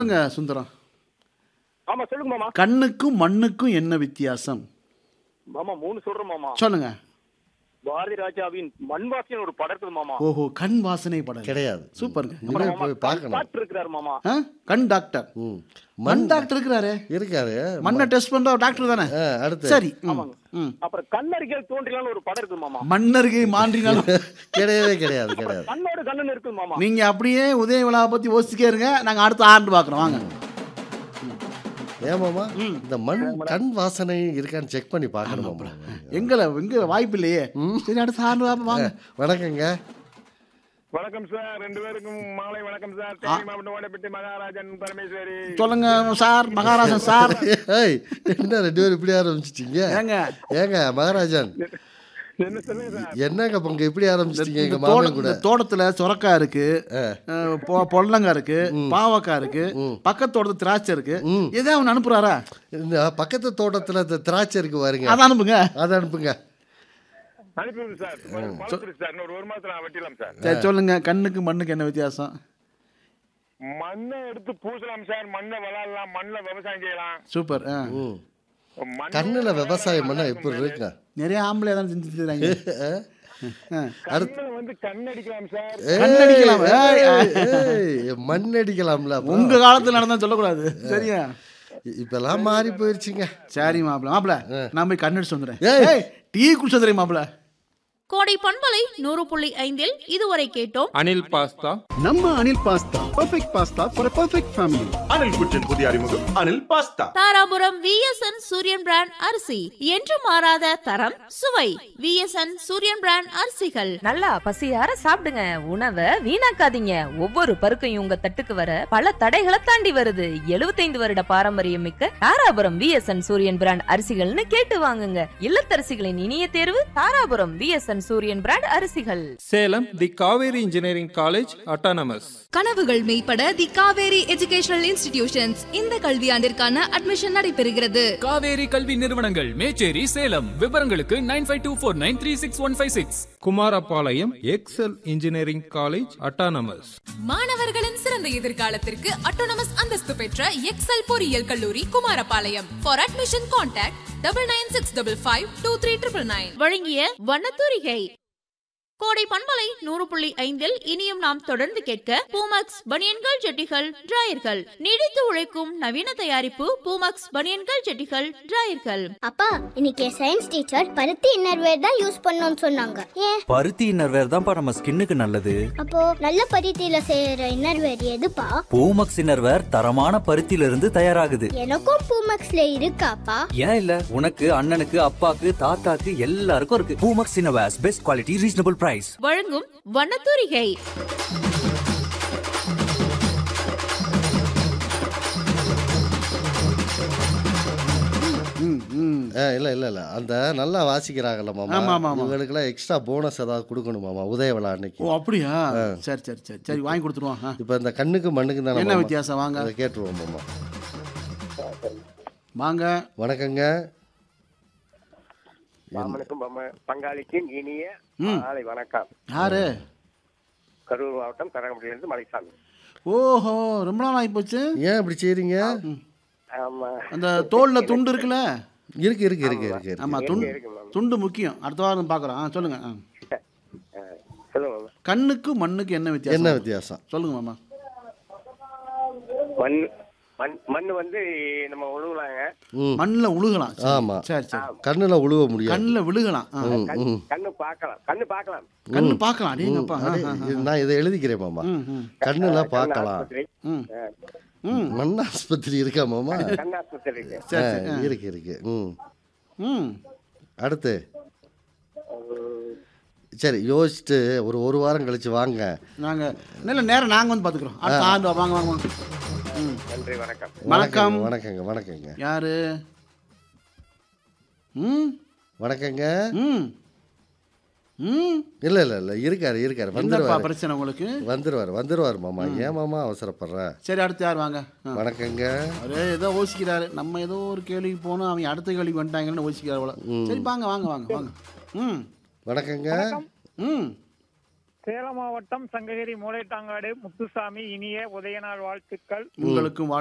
சொல்லுங்க சுந்தரம் ஆமா சொல்லுங்க மாமா கண்ணுக்கும் மண்ணுக்கும் என்ன வித்தியாசம் மாமா மூணு சொல்றேன் மாமா சொல்லுங்க பாரதி ராஜாவின் மண்வாசின்னு ஒரு படம் இருக்குது மாமா ஓஹோ கண் வாசனை படம் கிடையாது சூப்பருங்க இனிமே மாமா, போய் பார்க்கணும் டாக்டர் இருக்கிறாரு மாமா ஆ? கண் டாக்டர் ம் மண் டாக்டர் இருக்கிறாரு இருக்காரு மண்ணை டெஸ்ட் பண்ற டாக்டர் தானே ஆ, அடுத்து சரி ம், ம். அப்புறம் கண்ணறிகள் தோன்றிலான்னு ஒரு படம் இருக்குது மாமா மன்னருக்கு மான்றினாலும் கிடையவே கிடையாது கிடையாது கண்ணோட கண்ணன் இருக்குது மாமா நீங்க அப்படியே உதய விழாவை பத்தி யோசிச்சுக்கே இருங்க நாங்க அடுத்த ஆண்டு பாக்குறோம் வாங்க ஏமாமா இந்த மண் கண் வாசனை இருக்கான்னு செக் பண்ணி பார்க்கணுமாமா எங்களை எங்க வாய்ப்பு இல்லையே சரி அடுத்த ஆண்டு வா- வாங்க வணக்கங்க வணக்கம் சார் ரெண்டு பேருக்கும் மாலை வணக்கம் சார் தேனி மாவட்டம் ஓடப்பட்டி மகாராஜன் பரமேஸ்வரி சொல்லுங்க சார் மகாராஜன் சார் ஏய் என்ன ரெண்டு பேரும் இப்படி ஆரம்பிச்சிட்டீங்க ஏங்க ஏங்க மகாராஜன் என்ன சொல்லுங்க சார் என்னங்க பங்க இப்படி ஆரம்பிச்சிட்டீங்க இந்த எங்க தோட்ட- மாமன் கூட இந்த தோட்டத்துல சொரக்காய் இருக்கு அஹ், பொ- பொடலங்காய் இருக்கு பாவக்காய் இருக்கு பக்கத்து தோட்டத்துல திராட்சை இருக்கு ஏதாவது ஒன்று அனுப்புறாரா இந்த பக்கத்து தோட்டத்துல இந்த திராட்சை இருக்கு பாருங்க அதை அனுப்புங்க அதை அனுப்புங்க அனுப்பிவிடு சார் பழத்துரு சார் இன்னொரு ஒரு மாசத்துல நான் வெட்டிடலாம் சார் சரி சொல்லுங்க கண்ணுக்கு மண்ணுக்கு என்ன வித்தியாசம் மண்ணை எடுத்து பூசலாம் சார் மண்ணை விளாடலாம் மண்ணில் விவசாயம் செய்யலாம் சூப்பர் ஆ. ம் மண் கண்ணுல விவசாயம் பண்ணா எப்படி இருக்குங்க நிறைய ஆம்பளை தான் செஞ்சுக்கிறாங்க கண்ணுல வந்து கண்ணடிக்கலாம் சார் கண்ணடிக்கலாம் ஏய், ஏய், மண் அடிக்கலாம்ல அப்புறம். உங்க காலத்துல நடந்தா சொல்லக்கூடாது சரியா இப்பெல்லாம் மாறி போயிருச்சுங்க சரி மாப்பிள மாப்பிள நான் போய் கண்ணடிச்சு வந்துடுறேன் ஏய். ஏய், டீ குடிச்சு வந்துடுறேன் மாப்பிள கோடை பண்பலை நூறு புள்ளி ஐந்தில் இதுவரை கேட்டோம் அனில் பாஸ்தா நம்ம Anil pasta perfect pasta for perfect family Anil குச்சின் புதிய அறிமுகம் Anil pasta Dharapuram VSN Suriyan brand அரிசி என்று மாறாத தரம் சுவை விஎஸ்என் சூரியன் பிராண்ட் அரிசிகள் நல்லா பசியார சாப்பிடுங்க உணவை வீணாக்காதீங்க ஒவ்வொரு பருக்கையும் உங்க தட்டுக்கு வர பல தடைகளை தாண்டி வருது 75 வருட பாரம்பரியம் மிக்க தாராபுரம் விஎஸ்என் சூரியன் பிராண்ட் அரிசிகள்னு கேட்டு வாங்குங்க இல்லத்தரசிகளின் இனிய தேர்வு தாராபுரம் விஎஸ்என் சூரியன் பிராண்ட் அரிசிகள் Salem the Kaveri engineering college autonomous கனவுகள் மெய்ப்பட தி காவேரி எஜுகேஷனல் இன்ஸ்டிடியூஷன்ஸ் இந்த கல்வியாண்டிற்கான அட்மிஷன் நடைபெறுகிறது காவேரி கல்வி நிறுவனங்கள் மேச்சேரி சேலம் விவரங்களுக்கு nine five two four nine three six one five six Kumarapalayam Excel engineering college autonomous மாணவர்களின் சிறந்த எதிர்காலத்திற்கு அட்டோனமஸ் அந்தஸ்து பெற்ற எக்ஸல் பொறியியல் கல்லூரி Kumarapalayam for admission contact double nine six double five two three triple nine வழங்கிய வண்ணத்தூரிகை கோடை பண்பலை நூறு புள்ளி ஐந்தில் இனியும் நாம் தொடர்ந்து கேட்க பூமக்ஸ் பனியன்கள் ஜெட்டிகள் டிராயர்கள் நீடித்து உழைக்கும் நவீன தயாரிப்பு பூமக்ஸ் பனியன்கள் ஜெட்டிகள் டிராயர்கள் அப்பா இன்னைக்கு சயின்ஸ் டீச்சர் பருத்தி இன்னர்வேர் தான் யூஸ் பண்ணணும்னு சொன்னாங்க ஏன் பருத்தி இன்னர்வேர் தான்ப்பா நம்ம ஸ்கின்னுக்கு நல்லது அப்போ நல்ல பருத்தியில செய்யற இன்னர்வேர் எதுப்பா பூமக்ஸ் இன்னர்வேர் தரமான பருத்தியில இருந்து தயாராகுது எனக்கும் பூமக்ஸ்ல இருக்காப்பா ஏன் இல்ல உனக்கு அண்ணனுக்கு அப்பாக்கு தாத்தாக்கு எல்லாருக்கும் இருக்கு Poomex innerwears best quality reasonable price வழங்கும் வண்ணத்தூரிகை ம் ம் ஆ, இல்ல இல்ல இல்ல அந்த நல்லா வாசிக்கிறாங்கல்ல ஆமா, மாமா ஆமா, ஆமா. இவங்களுக்குலாம் எக்ஸ்ட்ரா போனஸ் ஏதாவது கொடுக்கணும் மாமா உதய விழா அன்னைக்கு ஓ அப்படியா சரி சரி சரி சரி வாங்கி கொடுத்துருவோம் ஆ. இப்போ இந்த கண்ணுக்கு மண்ணுக்கு தானே என்ன மாமா? வித்தியாசம் வாங்க அதை கேட்டுருவோம் மாமா வாங்க வணக்கங்க மாமனுக்கும் பம்ம- பங்காளிக்கும் இனிய ம். மாலை வணக்கம் யாரு கரூர் மாவட்டம் கரகம்பட்டியிலிருந்து மலைசாமி ஓஹோ ரொம்ப நாள் ஆகி போச்சு ஏன் இப்படி செய்றீங்க ஆமா அந்த தோல்ல துண்டு இருக்குல்ல இருக்கு இருக்கு இருக்கு இருக்கு இருக்கு. ஆமா துண்டு துண்டு முக்கியம் அடுத்த வாரம் பார்க்குறோம் ஆ சொல்லுங்க ஆ. சொல்லுங்க மாமா. கண்ணுக்கு மண்ணுக்கு என்ன வித்தியாசம் என்ன வித்தியாசம் சொல்லுங்க மாமா மண் மண் மண் வந்து நம்ம உழுவலாங்க ம் மண்ணில் உழுகலாம் சரி, ஆமா. சரி சரி கண்ணுல உழுவ முடியாது கண்ணில் விழுகலாம் ஆ. ம், ம். கண்ணு பார்க்கலாம் கண்ணு பார்க்கலாம் கண்ணு பார்க்கலாம் அடேங்கப்பா ஆ, அடே, ஆ, ஆ. இது நான் இதை எழுதிக்கிறேன் மாமா ம், ம். கண்ணுல பார்க்கலாம் ஆஸ்பத்திரி. ம் ஆ, ம் மண் ஆஸ்பத்திரி இருக்கா மாமா கண் ஆஸ்பத்திரி இருக்கு சரி ஆ, சரி ஆ. இருக்கு இருக்கு ம் ம் அடுத்து சரி யோசிச்சுட்டு ஒரு ஒரு வாரம் கழிச்சு வாங்க நாங்கள் இல்லை நேரம் நாங்கள் வந்து பார்த்துக்குறோம் அடுத்த ஆண்டு வா, வாங்க வாங்க வாங்க ம் நன்றி வணக்கம் வணக்கம். வணக்கங்க வணக்கங்க யாரு ம் வணக்கங்க ம் ம் இல்ல இல்ல இல்ல இருக்காரு இருக்காரு என்னப்பா வந்துருவாரு பிரச்சனை உங்களுக்கு வந்துருவாரு வந்துருவாரு மாமா ஏன் மாமா அவசரப்படுற சரி அடுத்து யார் வாங்க ஆ. வணக்கங்க அவரே ஏதோ யோசிக்கிறாரு நம்ம ஏதோ ஒரு கேள்விக்கு போனோம் அவங்க அடுத்த கேள்விக்கு வந்துட்டாங்கன்னு யோசிக்கிறார் போல சரி வாங்க வாங்க வாங்க வாங்க ம் வணக்கங்க ம் சேலம் மாவட்டம் சங்ககிரி மூளைத்தாங்காடு முத்துசாமி இனிய உதயநாள் வாழ்த்துக்கள் உங்களுக்கும்